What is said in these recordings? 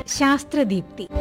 ശാസ്ത്രദീപ്തി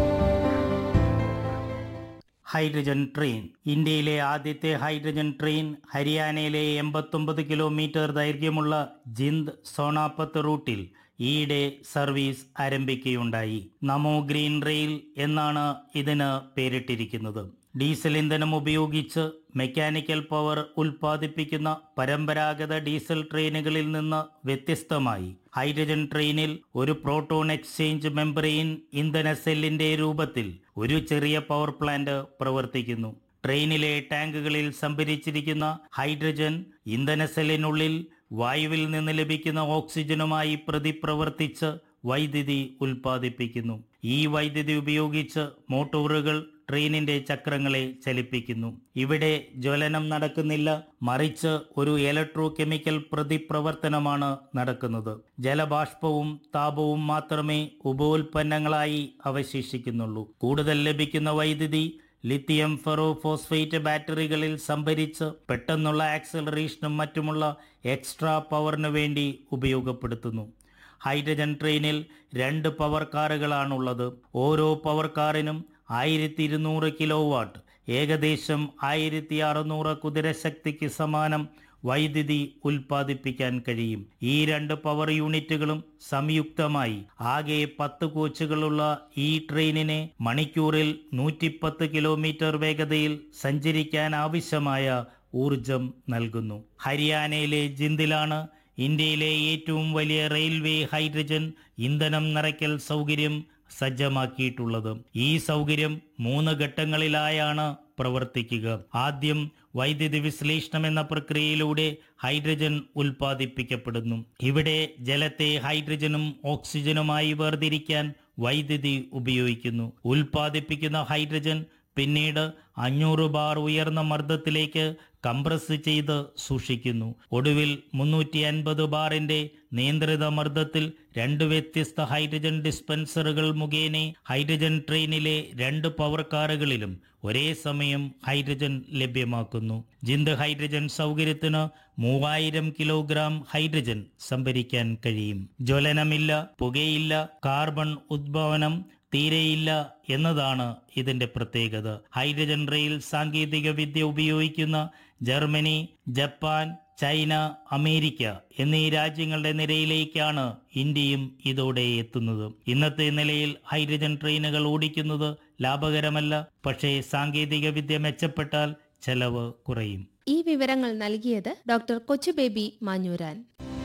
hydrogen train ഇന്ത്യയിലെ ആദ്യത്തെ hydrogen train ഹരിയാനയിലെ എൺപത്തൊമ്പത് കിലോമീറ്റർ ദൈർഘ്യമുള്ള ജിന്ദ് സോണാപത്ത് റൂട്ടിൽ ഈയിടെ സർവീസ് ആരംഭിക്കുകയുണ്ടായി നമോ ഗ്രീൻ റെയിൽ എന്നാണ് ഇതിന് പേരിട്ടിരിക്കുന്നത് ഡീസൽ ഇന്ധനം ഉപയോഗിച്ച് മെക്കാനിക്കൽ പവർ ഉൽപ്പാദിപ്പിക്കുന്ന പരമ്പരാഗത ഡീസൽ ട്രെയിനുകളിൽ നിന്ന് വ്യത്യസ്തമായി ഹൈഡ്രജൻ ട്രെയിനിൽ ഒരു പ്രോട്ടോൺ എക്സ്ചേഞ്ച് മെമ്പറൈൻ ഇന്ധന സെല്ലിന്റെ രൂപത്തിൽ ഒരു ചെറിയ പവർ പ്ലാന്റ് പ്രവർത്തിക്കുന്നു ട്രെയിനിലെ ടാങ്കുകളിൽ സംഭരിച്ചിരിക്കുന്ന ഹൈഡ്രജൻ ഇന്ധന സെല്ലിനുള്ളിൽ വായുവിൽ നിന്ന് ലഭിക്കുന്ന ഓക്സിജനുമായി പ്രതിപ്രവർത്തിച്ച് വൈദ്യുതി ഉൽപ്പാദിപ്പിക്കുന്നു ഈ വൈദ്യുതി ഉപയോഗിച്ച് മോട്ടോറുകൾ ട്രെയിനിന്റെ ചക്രങ്ങളെ ചലിപ്പിക്കുന്നു ഇവിടെ ജ്വലനം നടക്കുന്നില്ല മറിച്ച് ഒരു ഇലക്ട്രോ കെമിക്കൽ പ്രതിപ്രവർത്തനമാണ് നടക്കുന്നത് ജലബാഷ്പവും താപവും മാത്രമേ ഉപോൽപ്പന്നങ്ങളായി അവശേഷിക്കുന്നുള്ളൂ കൂടുതൽ ലഭിക്കുന്ന വൈദ്യുതി ലിത്തിയം ഫെറോ ഫോസ്ഫേറ്റ് ബാറ്ററികളിൽ സംഭരിച്ച് പെട്ടെന്നുള്ള ആക്സലറേഷനും മറ്റുമുള്ള എക്സ്ട്രാ പവറിന് വേണ്ടി ഉപയോഗപ്പെടുത്തുന്നു ഹൈഡ്രജൻ ട്രെയിനിൽ രണ്ട് പവർ കാറുകളാണുള്ളത് ഓരോ പവർ കാറിനും ആയിരത്തി ഇരുന്നൂറ് കിലോ വാട്ട് ഏകദേശം ആയിരത്തി അറുന്നൂറ് കുതിരശക്തിക്ക് സമാനം വൈദ്യുതി ഉൽപ്പാദിപ്പിക്കാൻ കഴിയും ഈ രണ്ട് പവർ യൂണിറ്റുകളും സംയുക്തമായി ആകെ പത്ത് കോച്ചുകളുള്ള ഈ ട്രെയിനിനെ മണിക്കൂറിൽ നൂറ്റിപ്പത്ത് കിലോമീറ്റർ വേഗതയിൽ സഞ്ചരിക്കാൻ ആവശ്യമായ ഊർജം നൽകുന്നു ഹരിയാനയിലെ ജിന്ദിലാണ് ഇന്ത്യയിലെ ഏറ്റവും വലിയ റെയിൽവേ ഹൈഡ്രജൻ ഇന്ധനം നിറയ്ക്കൽ സൗകര്യം സജ്ജമാക്കിയിട്ടുള്ളത് ഈ സൗകര്യം മൂന്ന് ഘട്ടങ്ങളിലായാണ് പ്രവർത്തിക്കുക ആദ്യം വൈദ്യുതി വിശ്ലേഷണം എന്ന പ്രക്രിയയിലൂടെ ഹൈഡ്രജൻ ഉൽപ്പാദിപ്പിക്കപ്പെടുന്നു ഇവിടെ ജലത്തെ ഹൈഡ്രജനും ഓക്സിജനുമായി വേർതിരിക്കാൻ വൈദ്യുതി ഉപയോഗിക്കുന്നു ഉൽപ്പാദിപ്പിക്കുന്ന ഹൈഡ്രജൻ പിന്നീട് അഞ്ഞൂറ് ബാർ ഉയർന്ന മർദ്ദത്തിലേക്ക് കംപ്രസ് ചെയ്ത് സൂക്ഷിക്കുന്നു ഒടുവിൽ മുന്നൂറ്റി അൻപത് ബാറിന്റെ നിയന്ത്രിത മർദ്ദത്തിൽ രണ്ട് വ്യത്യസ്ത ഹൈഡ്രജൻ ഡിസ്പെൻസറുകൾ മുഖേന ഹൈഡ്രജൻ ട്രെയിനിലെ രണ്ട് പവർ കാറുകളിലും ഒരേ സമയം ഹൈഡ്രജൻ ലഭ്യമാക്കുന്നു ജിന്ദ് ഹൈഡ്രജൻ സൗകര്യത്തിന് മൂവായിരം കിലോഗ്രാം ഹൈഡ്രജൻ സംഭരിക്കാൻ കഴിയും ജ്വലനമില്ല പുകയില്ല കാർബൺ ഉദ്ഭവനം തീരെയില്ല എന്നതാണ് ഇതിന്റെ പ്രത്യേകത ഹൈഡ്രജൻ റെയിൽ സാങ്കേതിക വിദ്യ ഉപയോഗിക്കുന്ന ജർമ്മനി ജപ്പാൻ ചൈന അമേരിക്ക എന്നീ രാജ്യങ്ങളുടെ നിരയിലേക്കാണ് ഇന്ത്യയും ഇതോടെ എത്തുന്നത് ഇന്നത്തെ നിലയിൽ ഹൈഡ്രജൻ ട്രെയിനുകൾ ഓടിക്കുന്നത് ലാഭകരമല്ല പക്ഷേ സാങ്കേതിക വിദ്യ മെച്ചപ്പെട്ടാൽ ചെലവ് കുറയും ഈ വിവരങ്ങൾ നൽകിയത് doctor Kochubaby Manjooran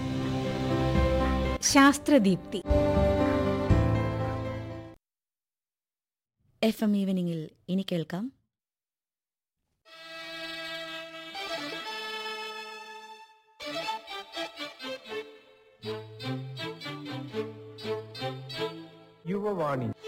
Sasthradeepthi F M ഈവനിങ്ങിൽ ഇനി കേൾക്കാം യുവവാണി